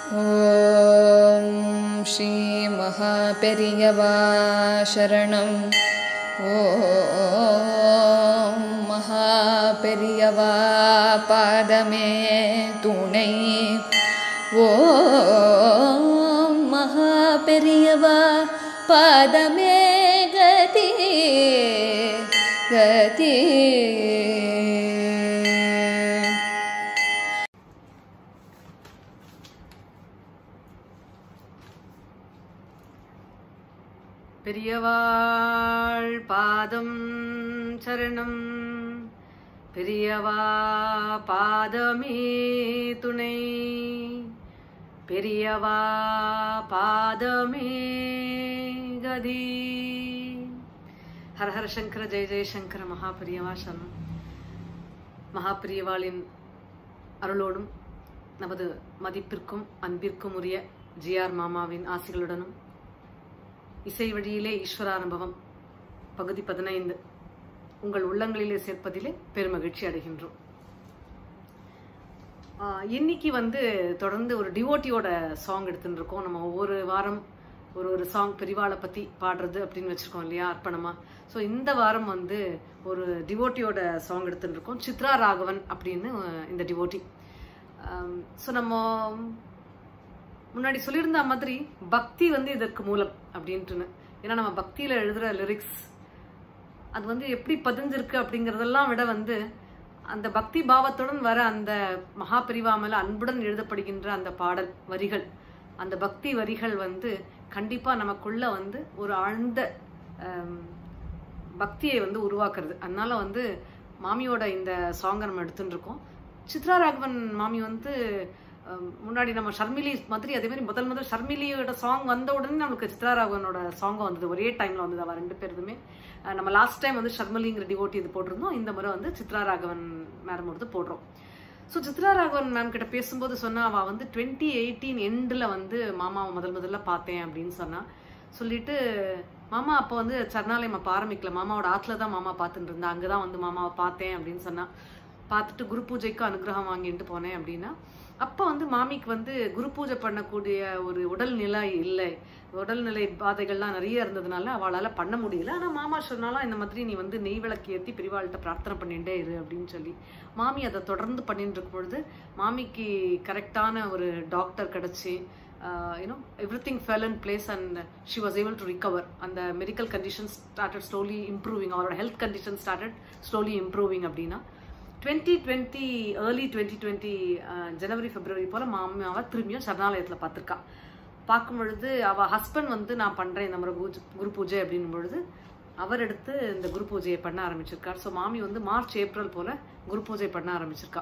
ॐ श्रीमहापेरियवा शरणम् ॐ महापेरियवा पादमे துணை ஓம் மகாபெரியவா பாதமே கதி கதி பெரியவாள் பாதம் சரணம் பெரியவா பாதமே துணை பெரியவா பாதமே கதி ஹர ஹர சங்கர ஜெய ஜெயசங்கர மகாபிரியவா சரணம் மகாபிரியவாளின் அருளோடும் நமது மதிப்பிற்கும் அன்பிற்கும் உரிய ஜிஆர் மாமாவின் ஆசிகளுடனும் இசை வழியிலே ஈஸ்வரானுபவம் பகுதி பதினைந்து உங்கள் உள்ளங்களிலே சேர்ப்பதிலே பெருமகிழ்ச்சி அடைகின்றோம் ஆஹ் இன்னைக்கு வந்து தொடர்ந்து ஒரு டிவோட்டியோட சாங் எடுத்துட்டு இருக்கோம் நம்ம ஒவ்வொரு வாரம் ஒரு ஒரு சாங் பெரிவாளை பத்தி பாடுறது அப்படின்னு வச்சிருக்கோம் இல்லையா அர்ப்பணமா ஸோ இந்த வாரம் வந்து ஒரு டிவோட்டியோட சாங் எடுத்துட்டு இருக்கோம் சித்ரா ராகவன் அப்படின்னு அஹ், இந்த டிவோட்டி ஸோ நம்ம முன்னாடி சொல்லியிருந்த மாதிரி பக்தி வந்து இதற்கு மூலம் அப்படின்ட்டுன்னு ஏன்னா நம்ம பக்தியில எழுதுற லிரிக்ஸ் அது வந்து எப்படி பதிஞ்சிருக்கு அப்படிங்கறதெல்லாம் விட வந்து அந்த பக்தி பாவத்துடன் வர அந்த மகாபிரிவா மேல அன்புடன் எழுதப்படுகின்ற அந்த பாடல் வரிகள் அந்த பக்தி வரிகள் வந்து கண்டிப்பா நமக்குள்ள வந்து ஒரு ஆழ்ந்த ஆம், பக்தியை வந்து உருவாக்குறது அதனால வந்து மாமியோட இந்த சாங்கை நம்ம எடுத்துட்டு இருக்கோம் சித்ரா ராகவன் மாமி வந்து அஹ், முன்னாடி நம்ம ஷர்மிலி மாதிரி அதே மாதிரி முதல் முதல் ஷர்மிலியோட சாங் வந்த உடனே நமக்கு சித்ரா ராகவனோட சாங் வந்தது ஒரே டைம்ல வந்தது அவ ரெண்டு பேருதுமே அஹ், நம்ம லாஸ்ட் டைம் வந்து ஷர்மிலிங்கிற டிவோட்டி இது போட்டிருந்தோம் இந்த முறை வந்து சித்ரா ராகவன் மேடம் வந்து போடுறோம் ஸோ சித்ரா ராகவன் மேம் கிட்ட பேசும்போது சொன்னா அவ வந்து டுவெண்ட்டி எயிட்டீன் எண்டில் வந்து மாமாவை முதல் முதல்ல பார்த்தேன் அப்படின்னு சொன்னா சொல்லிட்டு மாமா அப்போ வந்து சரணாலயம் அப்போ ஆரம்பிக்கல மாமாவோட ஆத்துல தான் மாமா பார்த்துட்டு இருந்தா அங்கே தான் வந்து மாமாவை பார்த்தேன் அப்படின்னு சொன்னா பார்த்துட்டு குரு பூஜைக்கு அனுகிரகம் வாங்கிட்டு போனேன் அப்படின்னா அப்போ வந்து மாமிக்கு வந்து குரு பூஜை பண்ணக்கூடிய ஒரு உடல்நிலை இல்லை உடல்நிலை பாதைகள்லாம் நிறைய இருந்ததுனால அவளால பண்ண முடியல ஆனா மாமா சொன்னாலும் இந்த மாதிரி நீ வந்து நெய் விளக்கு ஏற்றி பிரிவாள்கிட்ட பிரார்த்தனை பண்ணிட்டே இரு அப்படின்னு சொல்லி மாமி அதை தொடர்ந்து பண்ணிட்டு இருக்கும் பொழுது மாமிக்கு கரெக்டான ஒரு டாக்டர் கிடைச்சி you know everything fell in place and she was able to recover அந்த medical condition started slowly improving அவரோட health condition started slowly improving அப்படின்னா twenty twenty early twenty twenty January February போல மாமாவை திரும்பியும் சரணாலயத்தில் பார்த்துருக்கா பார்க்கும் பொழுது அவ ஹஸ்பண்ட் வந்து நான் பண்றேன் இந்த மாதிரி பூஜை குரு பூஜை அப்படின்னும் பொழுது அவர் எடுத்து இந்த குரு பூஜையை பண்ண ஆரம்பிச்சிருக்கார் ஸோ மாமி வந்து மார்ச் ஏப்ரல் போல குரு பூஜை பண்ண ஆரம்பிச்சிருக்கா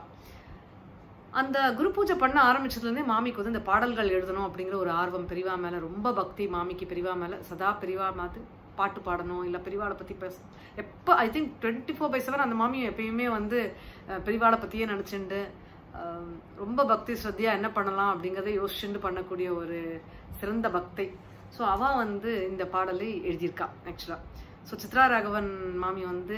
அந்த குரு பூஜை பண்ண ஆரம்பிச்சதுலேருந்தே மாமிக்கு வந்து இந்த பாடல்கள் எழுதணும் அப்படிங்கிற ஒரு ஆர்வம் பெரியவா மேல ரொம்ப பக்தி மாமிக்கு பெரியவா மேல சதா பெரியவா மாதிரி பாட்டு பாடணும் இல்லை பெரியவாளை பத்தி பேச எப்போ I think twenty four by seven அந்த மாமி எப்பயுமே வந்து அஹ், பெரியவாளை பத்தியே நினைச்சுண்டு ஆம், ரொம்ப பக்தி ஸ்ரத்தையா என்ன பண்ணலாம் அப்படிங்கறத யோசிச்சுட்டு பண்ணக்கூடிய ஒரு சிறந்த பக்தை ஸோ அவ வந்து இந்த பாடலை எழுதியிருக்கா ஆக்சுவலா ஸோ சித்ரா ராகவன் மாமி வந்து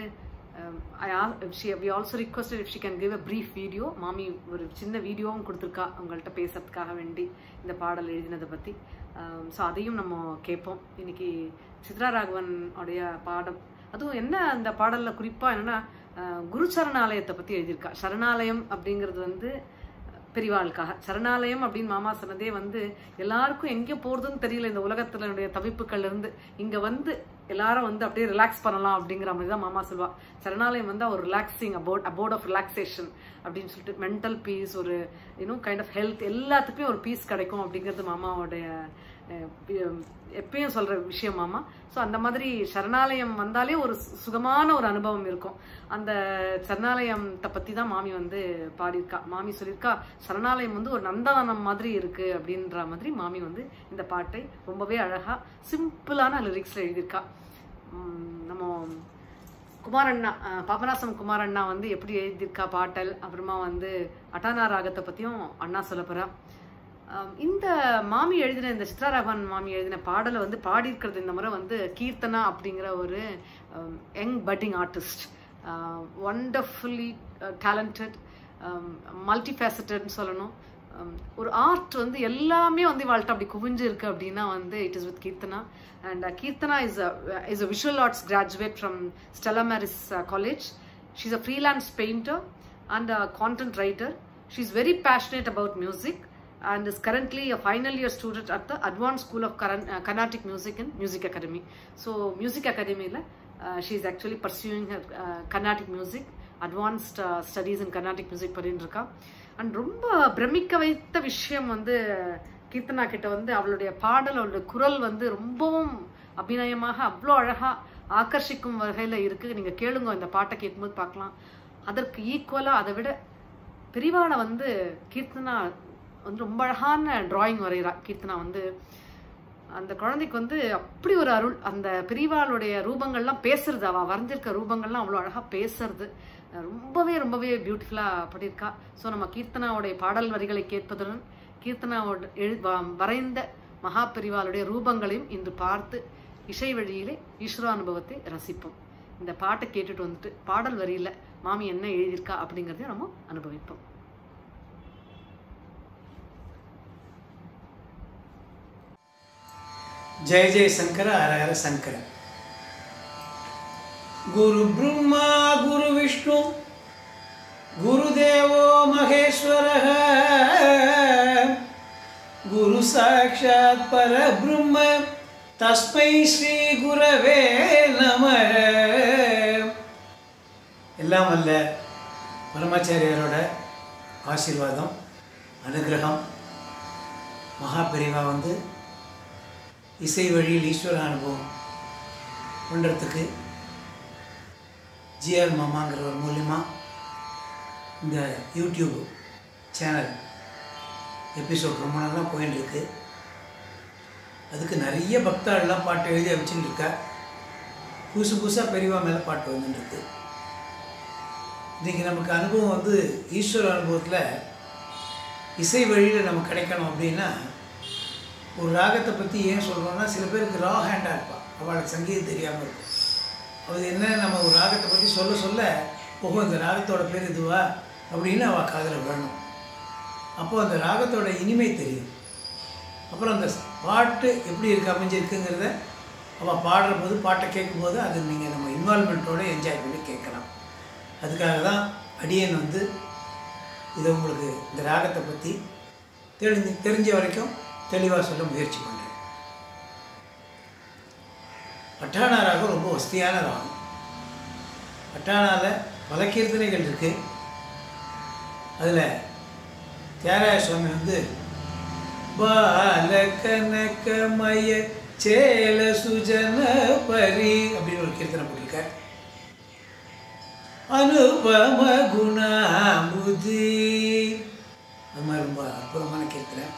I we also requested if she can give a brief video மாமி ஒரு சின்ன வீடியோவும் கொடுத்துருக்கா அவங்கள்ட்ட பேசுறதுக்காக வேண்டி இந்த பாடல் எழுதினதை பற்றி ஸோ அதையும் நம்ம கேட்போம் இன்னைக்கு சித்ரா ராகவன் உடைய பாடம் அதுவும் என்ன அந்த பாடல்ல குறிப்பா என்னன்னா அஹ், குரு சரணாலயத்தை பத்தி எழுதியிருக்கா சரணாலயம் அப்படிங்கிறது வந்து பெரிவாளுக்காக சரணாலயம் அப்படின்னு மாமா சொன்னதே வந்து எல்லாருக்கும் எங்க போறதுன்னு தெரியல இந்த உலகத்துல என்னுடைய தவிப்புகள்ல இருந்து இங்க வந்து எல்லாரும் வந்து அப்படியே ரிலாக்ஸ் பண்ணலாம் அப்படிங்கிற மாதிரி தான் மாமா சொல்வா சரணாலயம் வந்து ஒரு relaxing about about of relaxation அப்படின்னு சொல்லிட்டு மென்டல் பீஸ் ஒரு யூனோ கைண்ட் ஆஃப் ஹெல்த் எல்லாத்துக்குமே ஒரு பீஸ் கிடைக்கும் அப்படிங்கிறது மாமாவோடைய அஹ், பி- எப்பயும் சொல்ற விஷயம் மாமா ஸோ அந்த மாதிரி சரணாலயம் வந்தாலே ஒரு சு- சுகமான ஒரு அனுபவம் இருக்கும் அந்த சரணாலயத்தை பத்தி தான் மாமி வந்து பாடியிருக்கா மாமி சொல்லியிருக்கா சரணாலயம் வந்து ஒரு நந்தவனம் மாதிரி இருக்கு அப்படின்ற மாதிரி மாமி வந்து இந்த பாட்டை ரொம்பவே அழகா சிம்பிளான லிரிக்ஸ்ல எழுதியிருக்கா உம், நம்ம குமாரண்ணா அஹ், பாபநாசம் குமாரண்ணா வந்து எப்படி எழுதியிருக்கா பாட்டல் அப்புறமா வந்து அட்டானா ராகத்தை பத்தியும் அண்ணா சொல்ல போறா ஆம், இந்த மாமி எழுதின இந்த சித்ராராகவன் மாமி எழுதின பாடலை வந்து பாடியிருக்கிறது இந்த முறை வந்து கீர்த்தனா அப்படிங்கிற ஒரு young budding artist wonderfully talented multi ஃபேசட்டட்னு சொல்லணும் ஒரு ஆர்ட் வந்து எல்லாமே வந்து இவாள்கிட்ட அப்படி குவிஞ்சு இருக்கு அப்படின்னா வந்து it is with Keerthana and Keerthana is is a visual arts graduate from Stella Maris College she is a freelance painter and a content writer she is very passionate about music and is currently a final year student at the Advanced School of Karan- uh, Carnatic Music in Music Academy. So, Music Academy, la, uh, she is actually pursuing her uh, Carnatic music, advanced uh, studies in Carnatic music பண்ணிட்டு இருக்கா and ரொம்ப பிரமிக்க வைத்த விஷயம் வந்து கீர்த்தனா கிட்ட வந்து அவளுடைய பாடல் அவளுடைய குரல் வந்து ரொம்பவும் அபிநயமாக அவ்வளோ அழகா ஆக்கர்ஷிக்கும் வகையில இருக்கு நீங்க கேளுங்க இந்த பாட்டை கேட்கும்போது பார்க்கலாம் அதற்கு ஈக்குவலா அதை விட பெரிவாளை வந்து கீர்த்தனா வந்து ரொம்ப அழகான டிராயிங் வரைகிறா கீர்த்தனா வந்து அந்த குழந்தைக்கு வந்து அப்படி ஒரு அருள் அந்த பெரியவாளுடைய ரூபங்கள்லாம் பேசுறது அவ வரைஞ்சிருக்க ரூபங்கள்லாம் அவ்வளோ அழகா பேசுறது ரொம்பவே ரொம்பவே பியூட்டிஃபுல்லா பண்ணியிருக்கா ஸோ நம்ம கீர்த்தனாவுடைய பாடல் வரிகளை கேட்பதுடன் கீர்த்தனாவோட எழு வ- வரைந்த மகா பெரிவாளுடைய ரூபங்களையும் இன்று பார்த்து இசை வழியிலே ஈஸ்வரானுபவத்தை ரசிப்போம் இந்த பாட்டை கேட்டுட்டு வந்துட்டு பாடல் வரியில மாமி என்ன எழுதியிருக்கா அப்படிங்கிறதையும் நம்ம அனுபவிப்போம் जय जय शंकर हर हर शंकर गुरु ब्रह्मा गुरु विष्णु गुरुदेवो महेश्वरः गुरु साक्षात् परब्रह्म तस्मै श्री गुरवे நமः எல்லாம் அல்ல பரமாச்சாரியாரோட ஆசீர்வாதம் அனுகிரகம் மகா பெரிவா வந்து இசை வழியில் ஈஸ்வர அனுபவம் பண்ணுறதுக்கு ஜிஆர் மாமாங்கிறவர் மூலிமா இந்த யூடியூப் சேனல் எபிசோட் ரொம்ப நாளாக போயின்னு இருக்கு அதுக்கு நிறைய பக்தாள்லாம் பாட்டு எழுதி அமைச்சுட்டு இருக்கா புதுசு புதுசாக பெரியவா மேலே பாட்டு வந்துட்டு இருக்கு இன்றைக்கி நமக்கு அனுபவம் வந்து ஈஸ்வர அனுபவத்தில் இசை வழியில் நமக்கு கிடைக்கணும் அப்படின்னா ஒரு ராகத்தை பற்றி ஏன் சொல்கிறோம்னா சில பேருக்கு ரா ஹேண்டாக இருப்பாள் அவளுக்கு சங்கீதம் தெரியாமல் இருக்கும் அது என்ன நம்ம ஒரு ராகத்தை பற்றி சொல்ல சொல்ல ஓஹோ இந்த ராகத்தோட பேர் இதுவா அப்படின்னு அவள் காதில் வேணும் அப்போ அந்த ராகத்தோட இனிமை தெரியும் அப்புறம் அந்த பாட்டு எப்படி இருக்கு அமைஞ்சிருக்குங்கிறத அவள் பாடுற போது பாட்டை கேட்கும்போது அது நீங்கள் நம்ம இன்வால்மெண்ட்டோட என்ஜாய் பண்ணி கேட்கலாம் அதுக்காக தான் அடியன் வந்து இதை உங்களுக்கு இந்த ராகத்தை பற்றி தெரிஞ்சு தெரிஞ்ச வரைக்கும் தெளிவாக சொல்ல முயற்சி பண்ணுறேன் பட்டாணா ராகம் ரொம்ப வசதியான ராகம் பட்டாணாவில் பல கீர்த்தனைகள் இருக்கு அதில் தியாகராய சுவாமி வந்து பால கனகமய சேல சுஜன பரி அப்படின்னு ஒரு கீர்த்தனை போட்டிருக்கார் அனுபம குணாம்புதி அது மாதிரி ரொம்ப அற்புதமான கீர்த்தனை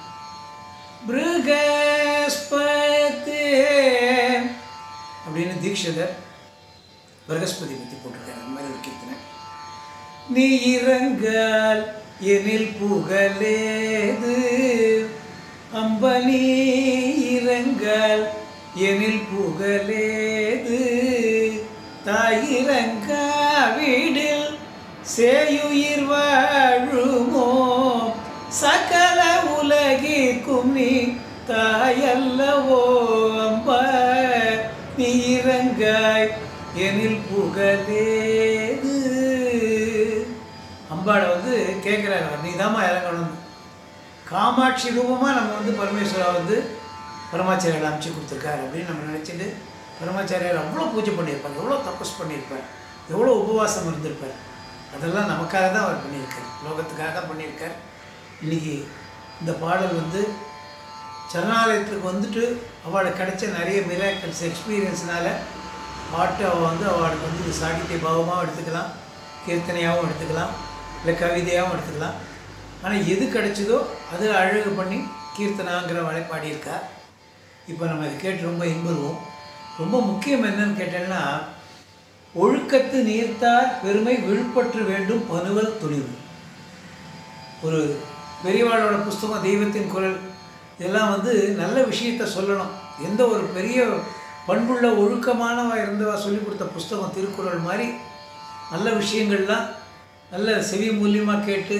பிருகஸ்பதி அப்படின்னு தீட்சிதர் பிரகஸ்பதி பற்றி போட்டிருக்காரு அந்த மாதிரி ஒரு கீர்த்தனை நீ இறங்கால் எனில் புகழேது அம்பனி இறங்கால் எனில் புகழேது தாயிரங்கா வீடில் சேயுயிர் வாழுமோ சகல உலகிற்கும் நீ தாயல்லவோ அம்பா நீ இறங்காய் எனில் புகழேது அம்பாளை வந்து கேட்குறாரு நீ தாம்மா இறங்கணும் காமாட்சி ரூபமாக நம்ம வந்து பரமேஸ்வரா வந்து பரமாச்சாரியால் அமைச்சு கொடுத்துருக்காரு அப்படின்னு நம்ம நினச்சிட்டு பரமாச்சாரியார் அவ்வளோ பூஜை பண்ணியிருப்பார் எவ்வளோ தபஸ் பண்ணியிருப்பார் எவ்வளோ உபவாசம் இருந்திருப்பார் அதெல்லாம் நமக்காக தான் அவர் பண்ணியிருக்கார் லோகத்துக்காக தான் பண்ணியிருக்கார் இன்னைக்கு இந்த பாடல் வந்து சரணாலயத்துக்கு வந்துட்டு அவளுக்கு கிடைச்ச நிறைய மிராக்கல்ஸ் எக்ஸ்பீரியன்ஸ்னால பாட்டு அவள் வந்து அவளுக்கு வந்து இது சாகித்ய பாவமாகவும் எடுத்துக்கலாம் கீர்த்தனையாகவும் எடுத்துக்கலாம் இல்லை கவிதையாகவும் எடுத்துக்கலாம் ஆனால் எது கிடைச்சதோ அது அழகு பண்ணி கீர்த்தனாங்கிற வழி பாடியிருக்கா இப்போ நம்ம இதை கேட்டு ரொம்ப இன்புறுவோம் ரொம்ப முக்கியம் என்னன்னு கேட்டேன்னா ஒழுக்கத்து நீர்த்தார் பெருமை விழுப்பற்று வேண்டும் பனுவல் துணிவு ஒரு பெரியவாளோட புஸ்தகம் தெய்வத்தின் குரல் இதெல்லாம் வந்து நல்ல விஷயத்த சொல்லணும் எந்த ஒரு பெரிய பண்புள்ள ஒழுக்கமானவா இருந்தவா சொல்லி கொடுத்த புஸ்தகம் திருக்குறள் மாதிரி நல்ல விஷயங்கள்லாம் நல்ல செவி மூலியமாக கேட்டு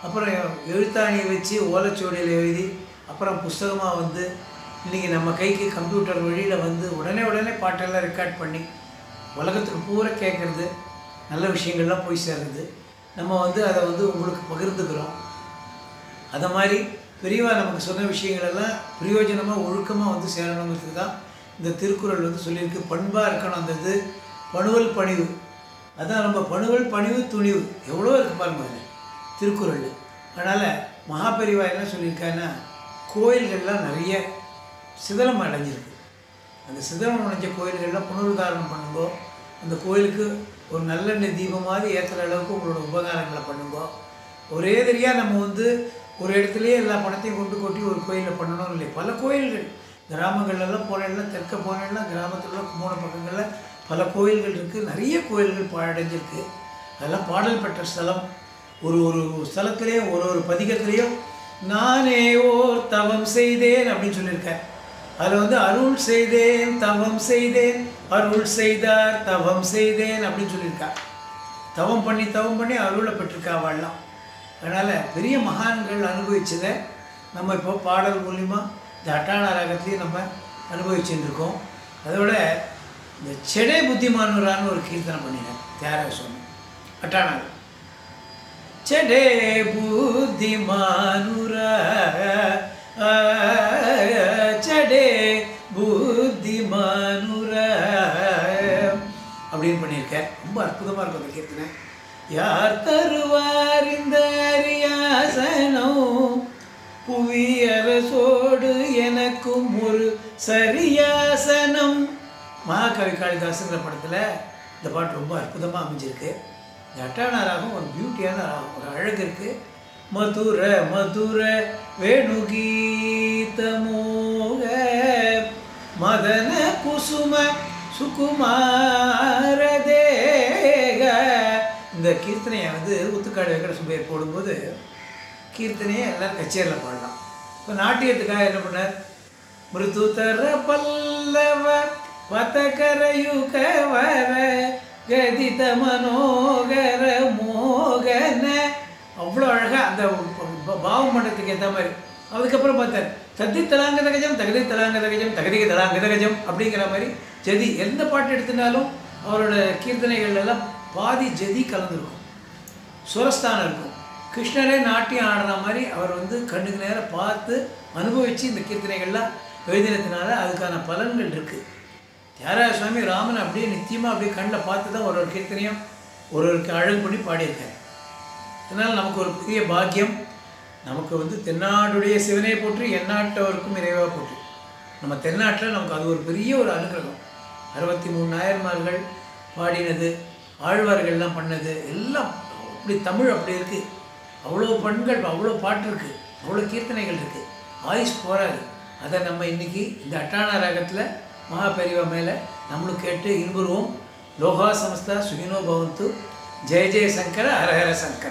அப்புறம் எழுத்தாணியை வச்சு ஓலைச்சுவடியில் எழுதி அப்புறம் புஸ்தகமாக வந்து இன்றைக்கி நம்ம கைக்கு கம்ப்யூட்டர் வழியில் வந்து உடனே உடனே பாட்டெல்லாம் ரெக்கார்ட் பண்ணி உலகத்துக்கு பூரா கேட்குறது நல்ல விஷயங்கள்லாம் போய் சேருது நம்ம வந்து அதை வந்து உங்களுக்கு பகிர்ந்துக்கிறோம் அதை மாதிரி பெரியவா நமக்கு சொன்ன விஷயங்களெல்லாம் பிரயோஜனமாக ஒழுக்கமாக வந்து சேரணுங்கிறதுக்கு தான் இந்த திருக்குறள் வந்து சொல்லியிருக்கு பண்பாக இருக்கணும் அந்த இது பணுவல் பணிவு அதான் நம்ம பணுவல் பணிவு துணிவு எவ்வளோ இருக்கு பாருங்க அதில் திருக்குறள் அதனால் மகாபெரிவா என்ன சொல்லியிருக்காங்கன்னா கோயில்கள்லாம் நிறைய சிதலம் அடைஞ்சிருக்கு அந்த சிதலம் அடைஞ்ச கோயில்கள்லாம் புனருத்தாரணம் பண்ணுங்கோ அந்த கோயிலுக்கு ஒரு நல்லெண்ணெய் தீபம் மாதிரி ஏற்றுற அளவுக்கு உங்களோட உபகாரங்களை பண்ணுங்கோ ஒரே தெரியாக நம்ம வந்து ஒரு இடத்துலையே எல்லா பணத்தையும் கொண்டு கொட்டி ஒரு கோயிலில் பண்ணணும் இல்லை பல கோயில்கள் கிராமங்கள்லாம் போனேன்னா தெற்க போனேன்னா கிராமத்தில் மூணு பக்கங்களில் பல கோயில்கள் இருக்குது நிறைய கோயில்கள் பாழடைஞ்சிருக்கு அதெல்லாம் பாடல் பெற்ற ஸ்தலம் ஒரு ஒரு ஸ்தலத்திலேயும் ஒரு ஒரு பதிகத்திலையும் நானே ஓர் தவம் செய்தேன் அப்படின்னு சொல்லியிருக்கேன் அதில் வந்து அருள் செய்தேன் தவம் செய்தேன் அருள் செய்தார் தவம் செய்தேன் அப்படின்னு சொல்லியிருக்கா தவம் பண்ணி தவம் பண்ணி அருளை பெற்றிருக்கா அவள்லாம் அதனால் பெரிய மகான்கள் அனுபவிச்சதை நம்ம இப்போ பாடல் மூலிமா இந்த அட்டான ராகத்துலேயும் நம்ம அனுபவிச்சுட்டு இருக்கோம் அதோட இந்த செடை புத்திமானுரான்னு ஒரு கீர்த்தனை பண்ணினேன் தியாகராஜ சுவாமி அட்டானாவில் చెడే బుద్ధి మానురా చెడే புத்தி மானுரா அப்படின்னு பண்ணியிருக்கேன் ரொம்ப அற்புதமாக இருக்கும் அந்த கீர்த்தனை யார் தருவார் இந்த அரியாசனம் புவி அரசோடு எனக்கும் ஒரு சரியாசனம் மகாகவி காளிதாசுங்கிற படத்தில் இந்த பாட்டு ரொம்ப அற்புதமாக அமைஞ்சிருக்கு இந்த அட்டான ராகம் ஒரு பியூட்டியான ராகம் ஒரு அழகு இருக்குது மதுர மதுர வேணுகீத மோக மதன குசும சுகுமார தேக இந்த கீர்த்தனையை வந்து ஊத்துக்காடு வெங்கட சுப்பையர் போடும்போது கீர்த்தனையை எல்லாரும் கச்சேரியில் பாடலாம் இப்போ நாட்டியத்துக்காக என்ன பண்ணார் மிருதுதர பல்லவ பதகரயுக வர கதித மனோகர மோகன அவ்வளோ அழகாக அந்த ப- பாவ மண்டலத்துக்கு ஏற்ற மாதிரி அதுக்கப்புறம் பார்த்தார் தத்தி தலாங்கத கஜம் தகதி தலாங்கத கஜம் தகதிக தலாங்கத கஜம் அப்படிங்கிற மாதிரி ஜதி எந்த பாட்டு எடுத்தினாலும் அவரோட கீர்த்தனைகள் எல்லாம் பாதி ஜதி கலந்துருக்கும் சுரஸ்தானம் இருக்கும் கிருஷ்ணரே நாட்டியம் ஆடுற மாதிரி அவர் வந்து கண்ணுக்கு நேரம் பார்த்து அனுபவித்து இந்த கீர்த்தனைகள்லாம் எழுதினதுனால அதுக்கான பலன்கள் இருக்குது தியாகராஜ சுவாமி ராமன் அப்படியே நித்தியமாக அப்படியே கண்ணில் பார்த்து தான் ஒரு ஒரு கீர்த்தனையும் ஒரு ஒரு அழகு பண்ணி பாடியிருக்காரு அதனால் நமக்கு ஒரு பெரிய பாக்கியம் நமக்கு வந்து தென்னாடுடைய சிவனை போற்றி எந்நாட்டவருக்கும் இறைவா போற்றி நம்ம தென்னாட்டில் நமக்கு அது ஒரு பெரிய ஒரு அனுகிரகம் அறுபத்தி மூணு நாயன்மார்கள் பாடினது ஆழ்வார்கள்லாம் பண்ணது எல்லாம் அப்படி தமிழ் அப்படி இருக்குது அவ்வளோ பண்கள் அவ்வளோ பாட்டு இருக்குது அவ்வளோ கீர்த்தனைகள் இருக்குது ஆயுஷ் போகாது அதை நம்ம இன்னைக்கு இந்த அட்டான ராகத்தில் மகாபெரிவா மேலே நம்மளும் கேட்டு இன்புறுவோம் லோகா சமஸ்தா சுகினோ பவந்து ஜெய ஜெய சங்கர ஹரஹர சங்கர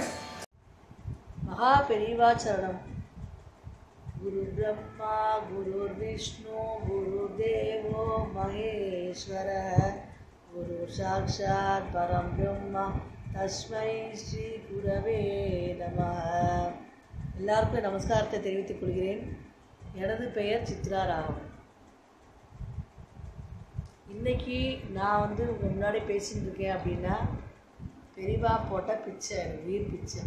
மகா பெரியவா சரணம் குரு பிரம்மா குரு விஷ்ணு குரு தேவோ மகேஸ்வர குரு சாட்சாத் பரம் பிரம்மா தஸ்மை ஸ்ரீ குரவே நம எல்லாருக்கும் நமஸ்காரத்தை தெரிவித்துக் கொள்கிறேன் எனது பெயர் சித்ரா ராகவன் இன்னைக்கு நான் வந்து உங்க முன்னாடி பேசிட்டு இருக்கேன் அப்படின்னா பெரியவா போட்ட பிச்சை எனக்கு உயிர் பிச்சை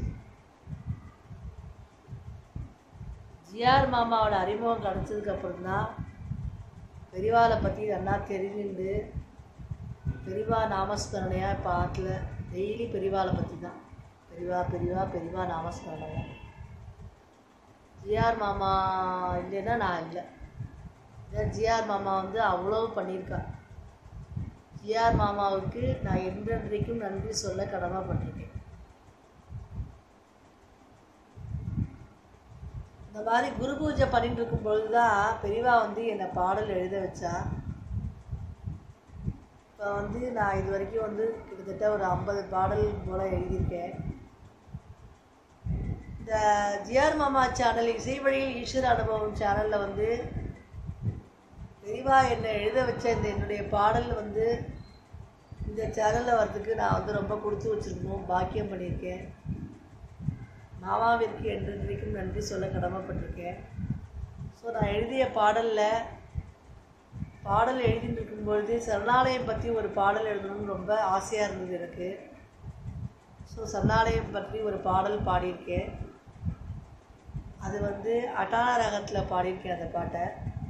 ஜிஆர் மாமாவோட அறிமுகம் கிடச்சதுக்கு அப்புறம் தான் பெரியவாளை பற்றி நல்லா தெரிஞ்சுண்டு பெரியவா நாமஸ்மரணையாக இப்போ ஆற்றுல டெய்லி பெரியவாளை பற்றி தான் பெரியவா பெரியவா பெரியவா நாமஸ்மரணையா ஜிஆர் மாமா இல்லைன்னா நான் இல்லை ஏன்னா ஜிஆர் மாமா வந்து அவ்வளோ பண்ணியிருக்கா ஜிஆர் மாமாவுக்கு நான் என்றென்றைக்கும் நன்றி சொல்ல கடமைப்பட்டிருக்கேன் இந்த மாதிரி குரு பூஜை பண்ணிட்டு இருக்கும் பொழுது தான் பெரியவா வந்து என்னை பாடல் எழுத வச்சா இப்போ வந்து நான் இது வரைக்கும் வந்து கிட்டத்தட்ட ஒரு ஐம்பது பாடல் போல் எழுதியிருக்கேன் இந்த ஜிஆர் மாமா சேனல் இசை வழியில் ஈஸ்வர அனுபவம் சேனலில் வந்து பெரியவா என்னை எழுத வச்ச இந்த என்னுடைய பாடல் வந்து இந்த சேனலில் வர்றதுக்கு நான் வந்து ரொம்ப கொடுத்து வச்சுருக்கணும் பாக்கியம் பண்ணியிருக்கேன் மாமாவிற்கு என்றென்றைக்கும் நன்றி சொல்ல கடமைப்பட்டிருக்கேன் ஸோ நான் எழுதிய பாடலில் பாடல் எழுதிட்டு இருக்கும்பொழுது சரணாலயம் பற்றி ஒரு பாடல் எழுதணும்னு ரொம்ப ஆசையாக இருந்தது எனக்கு ஸோ சரணாலயம் பற்றி ஒரு பாடல் பாடியிருக்கேன் அது வந்து அட்டான ரகத்தில் பாடியிருக்கேன் அந்த பாட்டை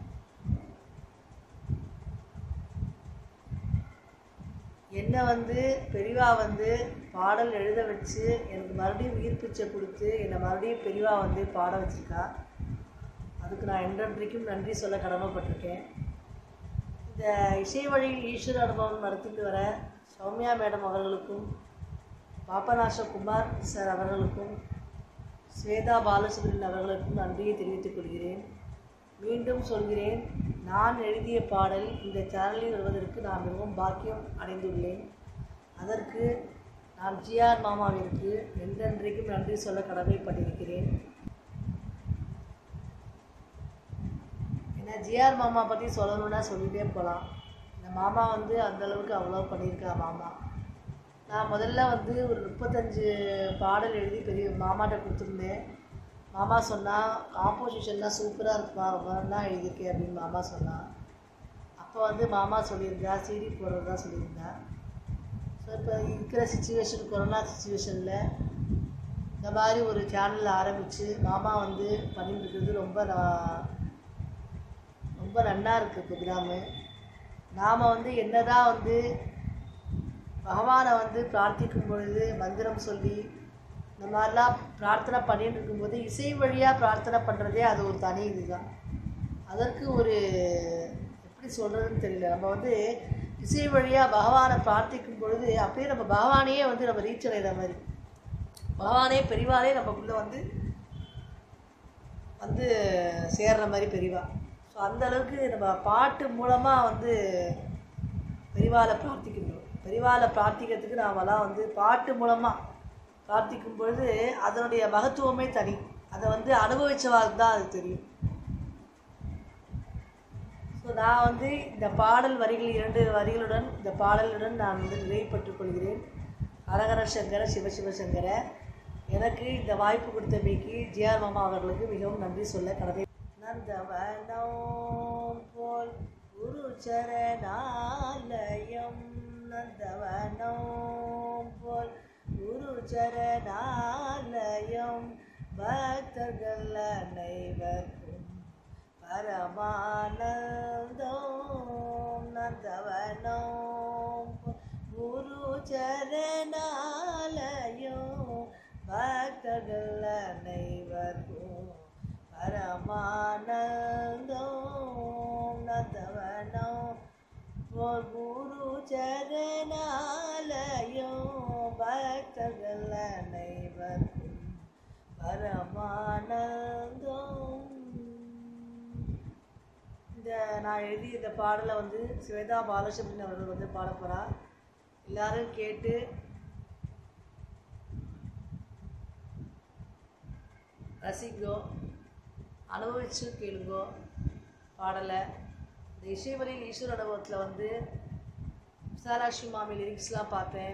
என்னை வந்து பெரியவா வந்து பாடல் எழுத வச்சு எனக்கு மறுபடியும் உயிர் பிச்சை கொடுத்து என்னை மறுபடியும் பெரியவா வந்து பாட வச்சிருக்கா அதுக்கு நான் என்றென்றைக்கும் நன்றி சொல்ல கடமைப்பட்டிருக்கேன் இந்த இசை வழியில் ஈஸ்வர அனுபவம் நடத்திட்டு வர சௌமியா மேடம் அவர்களுக்கும் பாபநாச குமார் சார் அவர்களுக்கும் ஸ்வேதா பாலசுப்ரமணியன் அவர்களுக்கும் நன்றியை தெரிவித்துக் கொள்கிறேன் மீண்டும் சொல்கிறேன் நான் எழுதிய பாடல் இந்த சேனலில் வருவதற்கு நான் மிகவும் பாக்கியம் அடைந்துள்ளேன் அதற்கு நான் ஜிஆர் மாமாவிற்கு என்றென்றைக்கும் நன்றி சொல்ல கடமைப்பட்டிருக்கிறேன் ஏன்னா ஜிஆர் மாமா பற்றி சொல்லணும்னா சொல்லிகிட்டே போகலாம் இந்த மாமா வந்து அந்த அளவுக்கு அவ்வளோ பண்ணியிருக்கா மாமா நான் முதல்ல வந்து ஒரு முப்பத்தஞ்சு பாடல் எழுதி பெரிய மாமாட்ட கொடுத்துருந்தேன் மாமா சொன்னால் காம்போசிஷன்லாம் சூப்பராக இருக்குமா ரொம்ப நல்லா எழுதியிருக்கேன் அப்படின்னு மாமா சொன்னான் அப்போ வந்து மாமா சொல்லியிருந்தா சிடி போடுறதா சொல்லியிருந்தா ஸோ இப்போ இருக்கிற சுச்சுவேஷன் கொரோனா சுச்சுவேஷனில் இந்த மாதிரி ஒரு சேனல் ஆரம்பித்து மாமா வந்து பண்ணிட்டு இருக்கிறது ரொம்ப நான் ரொம்ப நன்னா இருக்குது ப்ரோக்ராமு நாம் வந்து என்னதான் வந்து பகவானை வந்து பிரார்த்திக்கும் பொழுது மந்திரம் சொல்லி இந்த மாதிரிலாம் பிரார்த்தனை பண்ணிட்டு இருக்கும்போது இசை வழியாக பிரார்த்தனை பண்ணுறதே அது ஒரு தனி இதுதான் அதற்கு ஒரு எப்படி சொல்கிறதுன்னு தெரியல நம்ம வந்து இசை வழியாக பகவானை பிரார்த்திக்கும் பொழுது அப்படியே நம்ம பகவானையே வந்து நம்ம ரீச் அடைகிற மாதிரி பகவானே பெரிவாரே நமக்குள்ளே வந்து வந்து சேர்ற மாதிரி பெரிவா ஸோ அந்த அளவுக்கு நம்ம பாட்டு மூலமாக வந்து பெரிவாலை பிரார்த்திக்கணும் பெரிவாலை பிரார்த்திக்கிறதுக்கு நாமெல்லாம் வந்து பாட்டு மூலமாக பிரார்த்திக்கும் பொழுது அதனுடைய மகத்துவமே தனி அதை வந்து அனுபவிச்சவாளுக்கு தான் அது தெரியும் ஸோ நான் வந்து இந்த பாடல் வரிகள் இரண்டு வரிகளுடன் இந்த பாடலுடன் நான் வந்து நிறைவுபட்டுக் கொள்கிறேன் ஹரஹர சங்கர சிவசிவ சங்கர எனக்கு இந்த வாய்ப்பு கொடுத்தமைக்கு ஜிஆர் மாமா அவர்களுக்கு மிகவும் நன்றி சொல்ல கடமை நந்தவனம் போல் குரு சரணாலயம் நந்தவனம் போல் குரு சரணாலயம் பக்தர்கள் அனைவருக்கும் பரமானந்தம் நந்தவனம் குரு சரணாலயம் பக்தர்கள் அனைவருக்கும் பரமானந்தம் நந்தவனம் ஓர் குரு சரணாலயம் பக்தர்கள் அனைவருக்கும் பரமானந்தம் இந்த நான் எழுதிய இந்த பாடலை வந்து ஸ்வேதா பாலசுப்ரமணியன் அவர்கள் வந்து பாட போகிறா எல்லாரும் கேட்டு ரசிங்கோ அனுபவிச்சு கேளுங்கோ பாடலை இந்த இசைவரியில் ஈஸ்வர அனுபவத்தில் வந்து விசாலாட்சி மாமி லிரிக்ஸ்லாம் பார்த்தேன்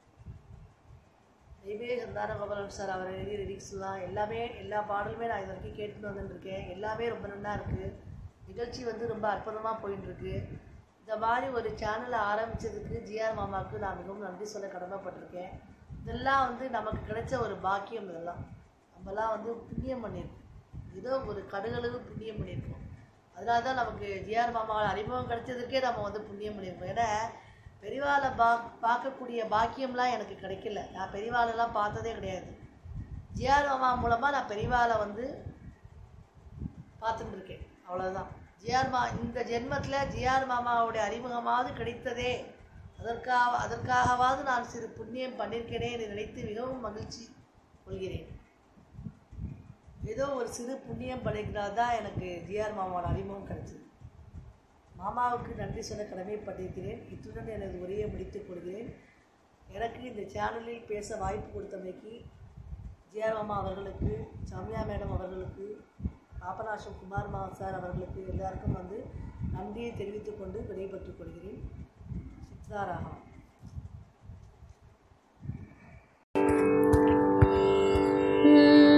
தெய்வே சந்தான கோபாலன் சார் அவர் எழுதிய லிரிக்ஸ்லாம் எல்லாமே எல்லா பாடலுமே நான் இது வரைக்கும் கேட்டுட்டு வந்துட்டுருக்கேன் எல்லாமே ரொம்ப நல்லா இருக்குது நிகழ்ச்சி வந்து ரொம்ப அற்புதமாக போயிட்டுருக்கு இந்த மாதிரி ஒரு சேனலை ஆரம்பித்ததுக்கு ஜிஆர் மாமாவுக்கு நான் மிகவும் நன்றி சொல்ல கடமைப்பட்டிருக்கேன் இதெல்லாம் வந்து நமக்கு கிடைச்ச ஒரு பாக்கியம் இதெல்லாம் நம்மலாம் வந்து புண்ணியம் பண்ணியிருக்கோம் ஏதோ ஒரு கடுகளவு புண்ணியம் பண்ணியிருக்கோம் அதனால தான் நமக்கு ஜிஆர் மாமாவோட அறிமுகம் கிடைச்சதுக்கே நம்ம வந்து புண்ணியம் பண்ணியிருக்கோம் ஏன்னா பெரியவாளை பா பார்க்கக்கூடிய பாக்கியம்லாம் எனக்கு கிடைக்கல நான் பெரியவாளெல்லாம் பார்த்ததே கிடையாது ஜிஆர் மாமா மூலமாக நான் பெரியவாளை வந்து பார்த்துட்டு இருக்கேன் அவ்வளோதான் ஜிஆர் மா இந்த ஜென்மத்தில் ஜிஆர் மாமாவுடைய அறிமுகமாவது கிடைத்ததே அதற்காக அதற்காகவாவது நான் சிறு புண்ணியம் பண்ணியிருக்கேனே என்று நினைத்து மிகவும் மகிழ்ச்சி கொள்கிறேன் ஏதோ ஒரு சிறு புண்ணியம் பண்ணிக்கிறதா தான் எனக்கு ஜிஆர் மாமாவோட அறிமுகம் கிடைச்சது மாமாவுக்கு நன்றி சொல்ல கடமைப்பட்டிருக்கிறேன் இத்துடன் எனது உரையை முடித்துக் கொள்கிறேன் எனக்கு இந்த சேனலில் பேச வாய்ப்பு கொடுத்தமைக்கு ஜிஆர் மாமா அவர்களுக்கு சௌமியா மேடம் அவர்களுக்கு பாபநாசம் குமார் மா சார் அவர்களுக்கு எல்லாருக்கும் வந்து நன்றியை தெரிவித்துக் கொண்டு விடைபெற்றுக் கொள்கிறேன் சித்ராராகம் Mm.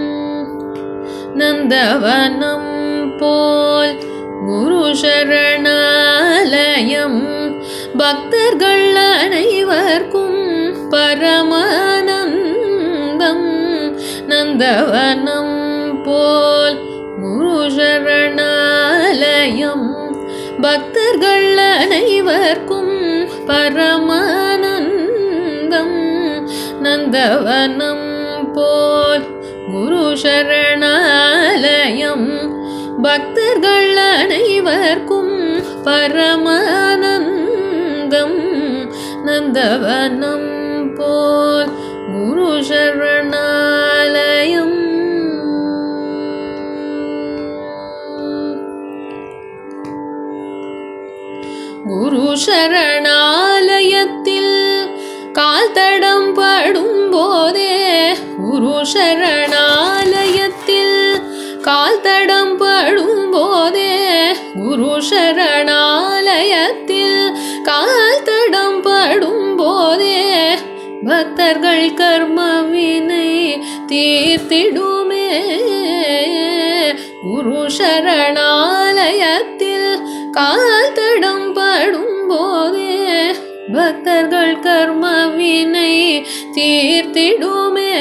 நந்தவனம் போல் குரு சரணாலயம் பக்தர்கள் அனைவர்க்கும் பரமானந்தம் நந்தவனம் போல் குரு சரணாலயம் பக்தர்கள் அனைவர்க்கும் பரமானந்தம் நந்தவனம் போல் குரு சரணாலயம் பக்தர்கள் அனைவர்க்கும் பரமானந்தம் நந்தவனம் போல் குரு சரணாலயம் குரு சரணாலயத்தில் கால் தடம் படும் போதே குரு சரணாலயத்தில் கால் தடம் படும் போதே குரு சரணாலயத்தில் கால் தடம் படும் போதே பக்தர்கள் கர்மவினை தீர்த்திடுமே குரு சரணாலயத்தில் கால் தடம் படும் போதே பக்தர்கள் கர்மவினை தீர்த்திடுமே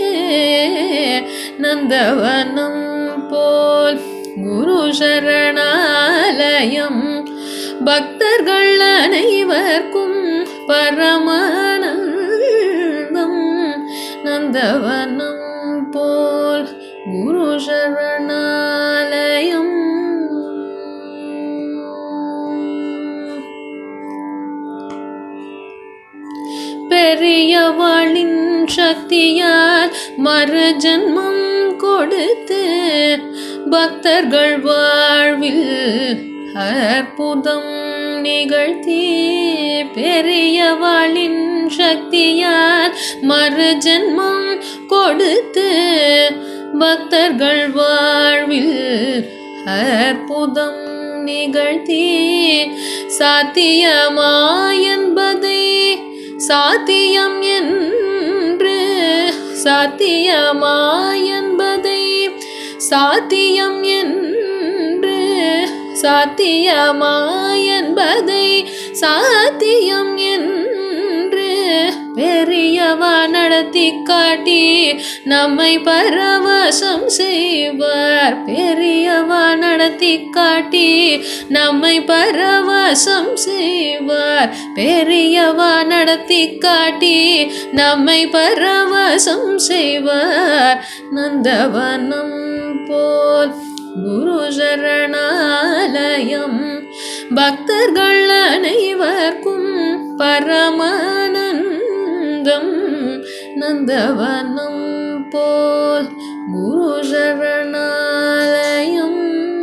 நந்தவனம் போல் குரு சரணாலயம் பக்தர்கள் அனைவர்க்கும் பரமானந்தம் நந்தவனம் போல் குரு சரணாலயம் பெரியவளின் சக்தியால் மறு ஜன்மம் கொடுத்து பக்தர்கள் வாழ்வில் அற்புதம் நிகழ்த்தி பெரியவளின் சக்தியால் மறு ஜன்மம் கொடுத்து பக்தர்கள் வாழ்வில் அற்புதம் நிகழ்த்தி சாத்தியமா என்பதை சாத்தியம் என்று சாத்தியமா என்பதை சாத்தியம் என்று சாத்தியமா என்பதை சாத்தியம் என்று பெரியவா நடத்தி காட்டி நம்மை பரவசம் செய்வார் பெரியவா நடத்தி காட்டி நம்மை பரவசம் செய்வார் பெரியவா நடத்தி காட்டி நம்மை பரவசம் செய்வார் நந்தவனம் போல் குரு சரணாலயம் பக்தர்கள் அனைவர்க்கும் பரமானந்தம் நந்தவனம் போல் குரு சரணாலயம்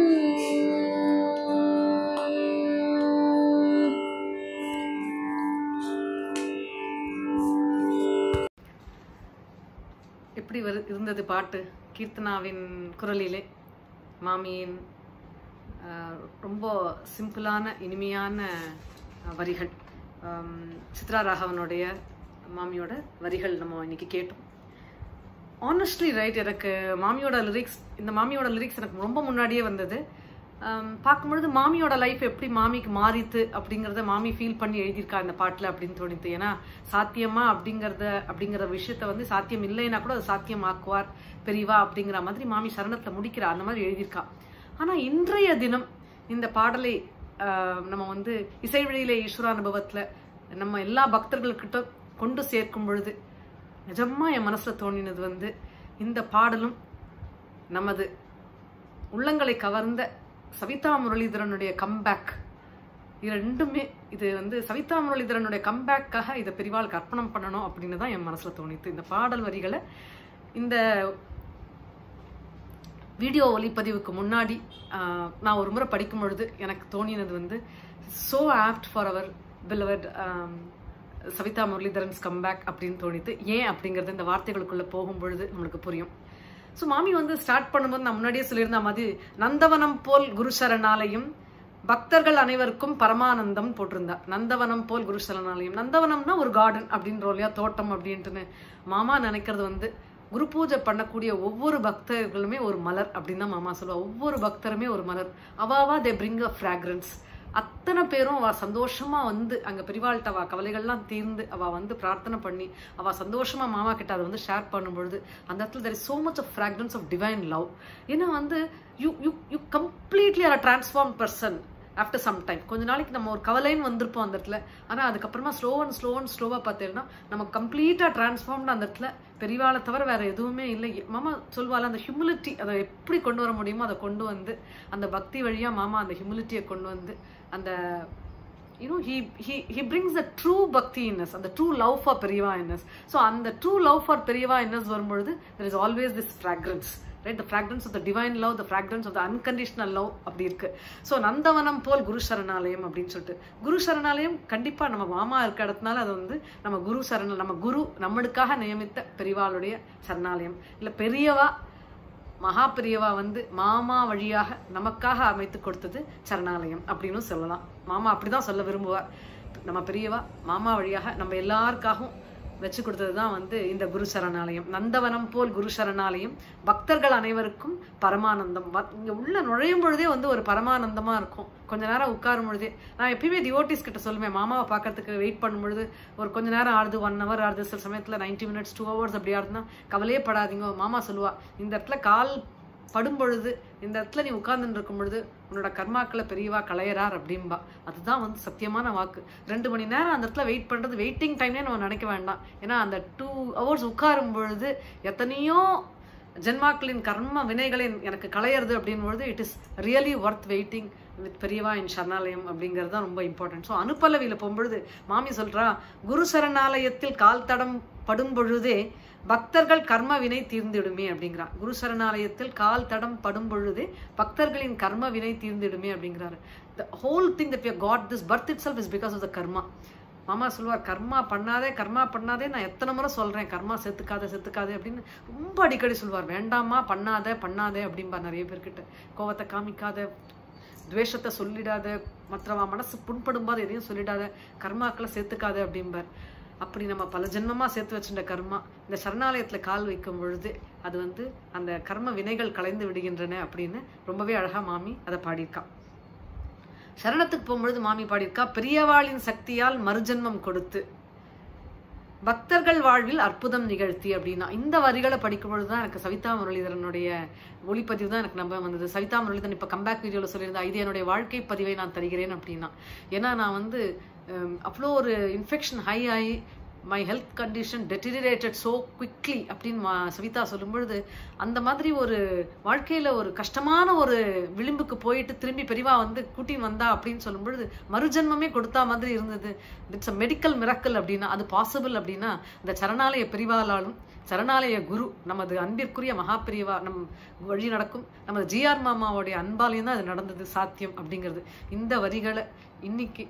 எப்படி வரு இருந்தது பாட்டு கீர்த்தனாவின் குரலிலே மாமியின் ஆஹ், ரொம்ப சிம்பிளான இனிமையான ஆஹ், வரிகள் ஆம், சித்ரா ராகவனுடைய மாமியோட வரிகள் நம்ம இன்னைக்கு கேட்டோம் ஆனஸ்ட்லி ரைட் எனக்கு மாமியோட லிரிக்ஸ் இந்த மாமியோட லிரிக்ஸ் எனக்கு ரொம்ப முன்னாடியே வந்தது ஆம், பார்க்கும்பொழுது மாமியோட லைஃப் எப்படி மாமிக்கு மாறித்து அப்படிங்கிறத மாமி ஃபீல் பண்ணி எழுதியிருக்கா இந்த பாட்டில் அப்படின்னு தோணித்து ஏன்னா சாத்தியமா அப்படிங்கிறத அப்படிங்கிற விஷயத்த வந்து சாத்தியம் இல்லைன்னா கூட அது சாத்தியமாக்குவார் பெரியவா அப்படிங்கிற மாதிரி மாமி சரணத்தில் முடிக்கிறா அந்த மாதிரி எழுதியிருக்கா ஆனால் இன்றைய தினம் இந்த பாடலை ஆஹ், நம்ம வந்து இசை வழியிலே ஈஸ்வரானுபவத்தில் நம்ம எல்லா பக்தர்கள்கிட்ட கொண்டு சேர்க்கும் பொழுது நிஜமா என் மனசுல தோணினது வந்து இந்த பாடலும் நமது உள்ளங்களை கவர்ந்த சவிதா முரளிதரனுடைய கம்பேக் இது ரெண்டுமே இது வந்து சவிதா முரளிதரனுடைய கம்பேக்காக இதை பெரிவாளுக்கு அர்ப்பணம் பண்ணணும் அப்படின்னு தான் என் மனசுல தோணித்து இந்த பாடல் வரிகளை இந்த வீடியோ ஒளிப்பதிவுக்கு முன்னாடி ஆஹ், நான் ஒரு முறை படிக்கும் பொழுது எனக்கு தோணினது வந்து so apt for our beloved um, Savitha Muralidharan's comeback அப்படின்னு தோணித்து ஏன் அப்படிங்கிறது இந்த வார்த்தைகளுக்குள்ள போகும் பொழுது நம்மளுக்கு புரியும் ஸோ மாமி வந்து ஸ்டார்ட் பண்ணும்போது நான் முன்னாடியே சொல்லியிருந்த மாதிரி நந்தவனம் போல் குரு சரணாலயம் பக்தர்கள் அனைவருக்கும் பரமானந்தம் போட்டிருந்தா நந்தவனம் போல் குரு சரணாலயம் நந்தவனம்னா ஒரு கார்டன் அப்படின்றோம் இல்லையா தோட்டம் அப்படின்ட்டுன்னு மாமா நினைக்கிறது வந்து குரு பூஜை பண்ணக்கூடிய ஒவ்வொரு பக்தர்களுமே ஒரு மலர் அப்படின்னு தான் மாமா சொல்லுவா ஒவ்வொரு பக்தருமே ஒரு மலர் அவாவா தே பிரிங் அ ஃப்ராக்ரன்ஸ் அத்தனை பேரும் அவ சந்தோஷமா வந்து அங்க பெரிவாள்கிட்ட அவ கவலைகள்லாம் தீர்ந்து அவ வந்து பிரார்த்தனை பண்ணி அவ சந்தோஷமா மாமா கிட்ட அதை வந்து ஷேர் பண்ணும்பொழுது அந்த இடத்துல there is so much of fragrance of divine love ஏன்னா வந்து you you you completely are transform person after some time கொஞ்ச நாளைக்கு நம்ம ஒரு கவலைன்னு வந்திருப்போம் அந்த இடத்துல ஆனால் அதுக்கப்புறமா ஸ்லோ அண்ட் ஸ்லோ அண்ட் ஸ்லோவாக பார்த்தீங்கன்னா நம்ம கம்ப்ளீட்டாக டிரான்ஸ்ஃபார்ம்டு அந்த இடத்துல பெரியவாளை தவிர வேற எதுவுமே இல்லை மாமா சொல்வாள் அந்த ஹியூமிலிட்டி அதை எப்படி கொண்டு வர முடியுமோ அதை கொண்டு வந்து அந்த பக்தி வழியாக மாமா அந்த ஹியூமிலிட்டியை கொண்டு வந்து அந்த you know he he he brings the true bhakti இன்னஸ் அந்த ட்ரூ லவ் ஃபார் பெரியவா இன்னஸ் ஸோ அந்த ட்ரூ லவ் ஃபார் பெரியவா இன்னஸ் வரும்பொழுது there is always this fragrance right the fragrance of the divine love the fragrance of the unconditional love அப்படி இருக்கு so நந்தவனம் போல் குரு சரணாலயம் அப்படின்னு சொல்லிட்டு குரு சரணாலயம் கண்டிப்பா நம்ம மாமா இருக்க இடத்துனால அது வந்து நம்ம குரு சரண நம்ம குரு நம்மளுக்காக நியமித்த பெரியவாளுடைய சரணாலயம் இல்லை பெரியவா மகா பெரியவா வந்து மாமா வழியாக நமக்காக அமைத்து கொடுத்தது சரணாலயம் அப்படின்னு சொல்லலாம் மாமா அப்படிதான் சொல்ல விரும்புவார் நம்ம பெரியவா மாமா வழியாக நம்ம எல்லாருக்காகவும் வச்சு கொடுத்தது தான் வந்து இந்த குரு சரணாலயம் நந்தவனம் போல் குரு சரணாலயம் பக்தர்கள் அனைவருக்கும் பரமானந்தம் வ- இங்க உள்ள நுழையும் பொழுதே வந்து ஒரு பரமானந்தமா இருக்கும் கொஞ்ச நேரம் உட்காரும் பொழுதே நான் எப்பயுமே டிவோட்டிஸ் கிட்ட சொல்லுவேன் மாமாவை பார்க்கறதுக்கு வெயிட் பண்ணும் பொழுது ஒரு கொஞ்ச நேரம் ஆடுது ஒன் ஹவர் ஆடுது சில சமயத்துல 90 மினிட்ஸ் டூ ஹவர்ஸ் அப்படி ஆடுதுன்னா கவலையே படாதீங்க மாமா சொல்லுவா இந்த இடத்துல கால் படும் பொழுது இந்த இடத்துல நீ உட்கார்ந்துட்டு இருக்கும் பொழுது உன்னோட கர்மாக்களை பெரியவா களையறார் அப்படிம்பா அதுதான் வந்து சத்தியமான வாக்கு ரெண்டு மணி நேரம் அந்த இடத்துல வெயிட் பண்றது வெயிட்டிங் டைம்னே நம்ம நினைக்க வேண்டாம் ஏன்னா அந்த டூ ஹவர்ஸ் உட்காரும் பொழுது எத்தனையோ ஜென்மாக்களின் கர்ம வினைகளை எனக்கு களையிறது அப்படின் பொழுது it is really worth waiting with Periyava in சரணாலயம் அப்படிங்கிறது தான் ரொம்ப இம்பார்ட்டன்ட் ஸோ அனுப்பலவியில் போகும்பொழுது மாமி சொல்றா குரு சரணாலயத்தில் கால் தடம் படும் பொழுதே பக்தர்கள் கர்ம வினை தீர்ந்திடுமே அப்படிங்கிறா குரு சரணாலயத்தில் கால் தடம் படும் பொழுதே பக்தர்களின் கர்ம வினை தீர்ந்திடுமே அப்படிங்கிறாரு the whole thing that we got this birth itself is because of the karma மாமா சொல்லுவார் கர்மா பண்ணாதே கர்மா பண்ணாதே நான் எத்தனை முறை சொல்றேன் கர்மா செத்துக்காத செத்துக்காதே அப்படின்னு ரொம்ப அடிக்கடி சொல்லுவார் வேண்டாமா பண்ணாத பண்ணாதே அப்படின்பா நிறைய பேர்கிட்ட கோவத்தை காமிக்காத துவேஷத்தை சொல்லிடாத மற்றவா மனசு புண்படும்போது எதையும் சொல்லிடாத கர்மாக்களை சேர்த்துக்காத அப்படிம்பார் அப்படி நம்ம பல ஜென்மமா சேர்த்து வச்சிருந்த கர்மா இந்த சரணாலயத்துல கால் வைக்கும் பொழுது அது வந்து அந்த கர்ம வினைகள் கலைந்து விடுகின்றன அப்படின்னு ரொம்பவே அழகா மாமி அதை பாடியிருக்கா சரணத்துக்கு போகும்பொழுது மாமி பாடியிருக்கா பெரியவாளின் சக்தியால் மறுஜென்மம் கொடுத்து பக்தர்கள் வாழ்வில் அற்புதம் நிகழ்த்தி அப்படின்னா இந்த வரிகளை படிக்கும் பொழுது தான் எனக்கு சவிதா முரளிதரனுடைய ஒளிப்பதிவு தான் எனக்கு நம்ப வந்தது சவிதா முரளிதரன் இப்போ கம்பேக் வீடியோவில் சொல்லியிருந்தா இது என்னுடைய வாழ்க்கை பதிவை நான் தருகிறேன் அப்படின்னா ஏன்னா நான் வந்து ஹம், அவ்வளோ ஒரு இன்ஃபெக்ஷன் ஹை ஆகி my health condition deteriorated so quickly அப்படின்னு மா- சவிதா சொல்லும் பொழுது அந்த மாதிரி ஒரு வாழ்க்கையில ஒரு கஷ்டமான ஒரு விளிம்புக்கு போயிட்டு திரும்பி பெரியவா வந்து கூட்டின்னு வந்தா அப்படின்னு சொல்லும் பொழுது மறுஜன்மமே கொடுத்தா மாதிரி இருந்தது இட்ஸ் அ மெடிக்கல் மிரக்கல் அப்படின்னா அது பாசிபிள் அப்படின்னா இந்த சரணாலய பெரிவாளாலும் சரணாலய குரு நமது அன்பிற்குரிய மகா பெரியவா நம் வழி நடக்கும் நமது ஜிஆர் மாமாவுடைய அன்பாலையும் தான் அது நடந்தது சாத்தியம் அப்படிங்கிறது இந்த வரிகளை இன்னைக்கு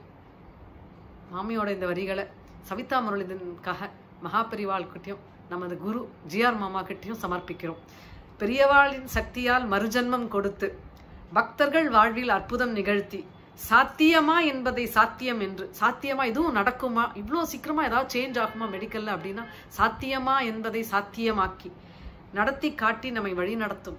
மாமியோட இந்த வரிகளை சவிதா முரளிதனுக்காக மகாபெரிவாள்கிட்டையும் நமது குரு ஜிஆர் மாமா கிட்டையும் சமர்ப்பிக்கிறோம் பெரியவாளின் சக்தியால் மறுஜன்மம் கொடுத்து பக்தர்கள் வாழ்வில் அற்புதம் நிகழ்த்தி சாத்தியமா என்பதை சாத்தியம் என்று சாத்தியமா இதுவும் நடக்குமா இவ்வளோ சீக்கிரமா ஏதாவது சேஞ்ச் ஆகுமா மெடிக்கல்ல அப்படின்னா சாத்தியமா என்பதை சாத்தியமாக்கி நடத்தி காட்டி நம்மை வழி நடத்தும்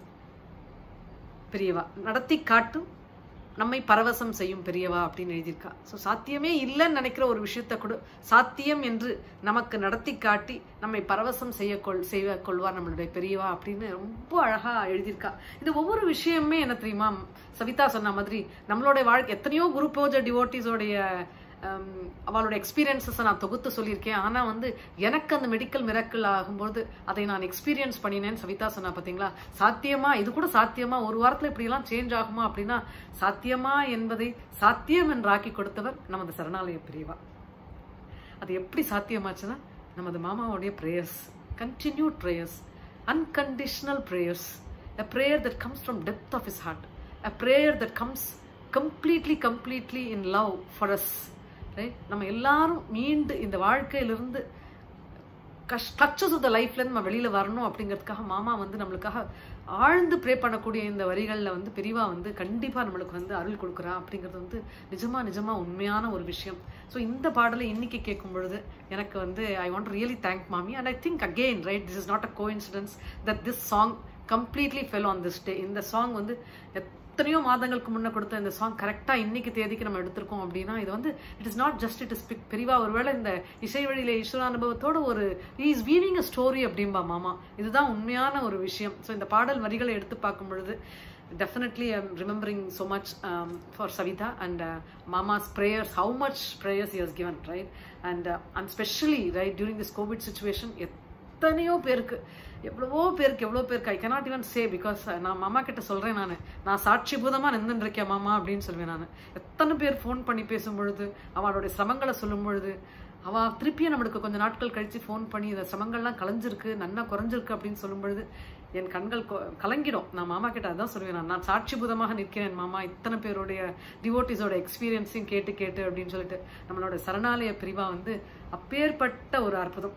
பெரியவா நடத்தி காட்டும் நம்மை பரவசம் செய்யும் பெரியவா அப்படின்னு எழுதியிருக்கா ஸோ சாத்தியமே இல்லைன்னு நினைக்கிற ஒரு விஷயத்த கூட சாத்தியம் என்று நமக்கு நடத்தி காட்டி நம்மை பரவசம் செய்ய கொள் செய்ய கொள்வார் நம்மளுடைய பெரியவா அப்படின்னு ரொம்ப அழகா எழுதியிருக்கா இது ஒவ்வொரு விஷயமே என்ன தெரியுமா சவிதா சொன்ன மாதிரி நம்மளோட வாழ்க்கை எத்தனையோ குரு பூஜை டிவோட்டிஸோடைய அவளோட எக்ஸ்பீரியன்ஸஸை நான் தொகுத்து சொல்லியிருக்கேன் ஆனால் வந்து எனக்கு அந்த மெடிக்கல் மிரக்கல் ஆகும்போது அதை நான் எக்ஸ்பீரியன்ஸ் பண்ணினேன்னு சவிதா சொன்னா பார்த்தீங்களா சாத்தியமா இது கூட சாத்தியமா ஒரு வாரத்தில் இப்படியெல்லாம் சேஞ்ச் ஆகுமா அப்படின்னா சாத்தியமா என்பதை சாத்தியம் என்று ஆக்கி கொடுத்தவர் நமது சரணாலய பிரிவா அது எப்படி சாத்தியமாச்சுன்னா நமது மாமாவுடைய prayers continued prayers unconditional prayers a prayer that comes from depth of his heart a prayer that comes completely completely in love for us right நம்ம எல்லாரும் மீண்டு இந்த வாழ்க்கையிலிருந்து கஷ் கிளச்சஸ் ஆஃப் த லைஃப்ல நம்ம வெளியில வரணும் அப்படிங்கிறதுக்காக மாமா வந்து நம்மளுக்காக ஆழ்ந்து ப்ரே பண்ணக்கூடிய இந்த வரிகளில் வந்து பெரியவா வந்து கண்டிப்பாக நம்மளுக்கு வந்து அருள் கொடுக்குறா அப்படிங்கிறது வந்து நிஜமா நிஜமா உண்மையான ஒரு விஷயம் ஸோ இந்த பாடலை இன்னைக்கு கேட்கும் பொழுது எனக்கு வந்து ஐ வாண்ட் ரியலி தேங்க் மாமி and I think again right this is not a coincidence that this song completely fell on this day இந்த சாங் வந்து எத்தனையோ மாதங்களுக்கு முன்ன கொடுத்த இந்த சாங் கரெக்டாக இன்னைக்கு தேதிக்கு நம்ம எடுத்திருக்கோம் அப்படின்னா இது வந்து it is not just it is Periyava ஒருவேளை இந்த இசை வழியில ஈஸ்வர அனுபவத்தோட ஒரு இஸ் வீவிங் அ ஸ்டோரி அப்படிம்பா மாமா இதுதான் உண்மையான ஒரு விஷயம் ஸோ இந்த பாடல் வரிகளை எடுத்து பார்க்கும் பொழுது definitely i'm remembering so much um, for savita and uh, mama's prayers how much prayers he has given right and uh, and especially right during this covid situation எத்தனையோ பேருக்கு எவ்வளவோ பேருக்கு எவ்வளோ பேருக்கு I cannot even say because நான் மாமா கிட்ட சொல்கிறேன் நான் நான் சாட்சி பூதமாக நின்றுட்டு இருக்கேன் மாமா அப்படின்னு சொல்வேன் நான் எத்தனை பேர் ஃபோன் பண்ணி பேசும் பொழுது அவளுடைய சிரமங்களை சொல்லும் பொழுது அவள் திருப்பியும் நம்மளுக்கு கொஞ்சம் நாட்கள் கழித்து ஃபோன் பண்ணி இந்த சிரமங்கள்லாம் கலைஞ்சிருக்கு நன்னா குறைஞ்சிருக்கு அப்படின்னு சொல்லும் பொழுது என் கண்கள் கொ- கலங்கிடும் நான் மாமா கிட்ட அதான் சொல்லுவேன் நான் நான் சாட்சிபூதமாக நிற்கிறேன் மாமா இத்தனை பேருடைய டிவோட்டிஸோட எக்ஸ்பீரியன்ஸையும் கேட்டு கேட்டு அப்படின்னு சொல்லிட்டு நம்மளோட சரணாலய பிரிவா வந்து அப்பேற்பட்ட ஒரு அற்புதம்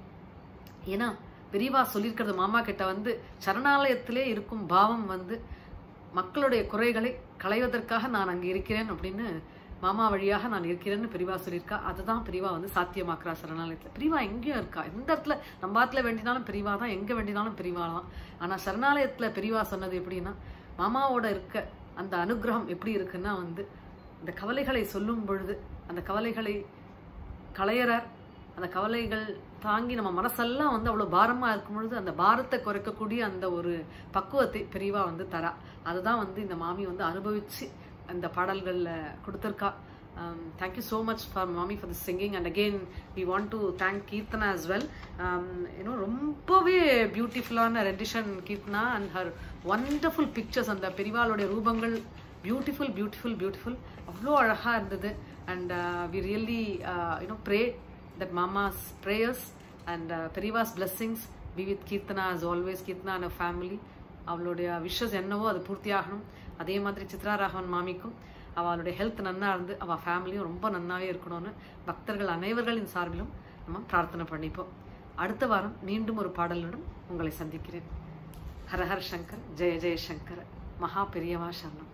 ஏன்னா பெரியவா சொல்லியிருக்கிறது மாமா கிட்ட வந்து சரணாலயத்திலே இருக்கும் பாவம் வந்து மக்களுடைய குறைகளை களைவதற்காக நான் அங்கே இருக்கிறேன் அப்படின்னு மாமா வழியாக நான் இருக்கிறேன்னு பெரியவா சொல்லியிருக்கா அதுதான் பெரியவா வந்து சாத்தியமாக்குறா சரணாலயத்தில் பெரியவா எங்கேயும் இருக்கா எந்த இடத்துல நம்ம ஆத்துல வேண்டினாலும் பெரியவா தான் எங்கே வேண்டினாலும் பெரியவா தான் ஆனால் சரணாலயத்தில் பெரியவா சொன்னது எப்படின்னா மாமாவோட இருக்க அந்த அனுகிரகம் எப்படி இருக்குன்னா வந்து இந்த கவலைகளை சொல்லும் பொழுது அந்த கவலைகளை களையறார் அந்த கவலைகள் தாங்கி நம்ம மனசெல்லாம் வந்து அவ்வளோ பாரமாக இருக்கும் பொழுது அந்த பாரத்தை குறைக்கக்கூடிய அந்த ஒரு பக்குவத்தை பெரியவா வந்து தரா அதுதான் வந்து இந்த மாமி வந்து அனுபவிச்சு அந்த பாடல்களில் கொடுத்துருக்கா தேங்க்யூ ஸோ மச் ஃபார் மாமி for the singing and again we want to thank Keerthana as well இன்னும் ரொம்பவே பியூட்டிஃபுல்லான rendition Keerthana and her wonderful pictures அந்த பெரிவாளுடைய ரூபங்கள் பியூட்டிஃபுல் பியூட்டிஃபுல் பியூட்டிஃபுல் அவ்வளோ அழகாக இருந்தது and we really you know pray that மாமாஸ் prayers and Periva's blessings be with Keerthana as always Keerthana and family அவளுடைய விஷஸ் என்னவோ அது பூர்த்தியாகணும் அதே மாதிரி சித்ரா ராகவன் மாமிக்கும் அவளுடைய ஹெல்த் நன்னா இருந்து அவள் ஃபேமிலியும் ரொம்ப நன்னாவே இருக்கணும்னு பக்தர்கள் அனைவர்களின் சார்பிலும் நம்ம பிரார்த்தனை பண்ணிப்போம் அடுத்த வாரம் மீண்டும் ஒரு பாடலுடன் உங்களை சந்திக்கிறேன் ஹரஹர சங்கர் ஜெய ஜெய சங்கர் மகா பெரியவா சரணம்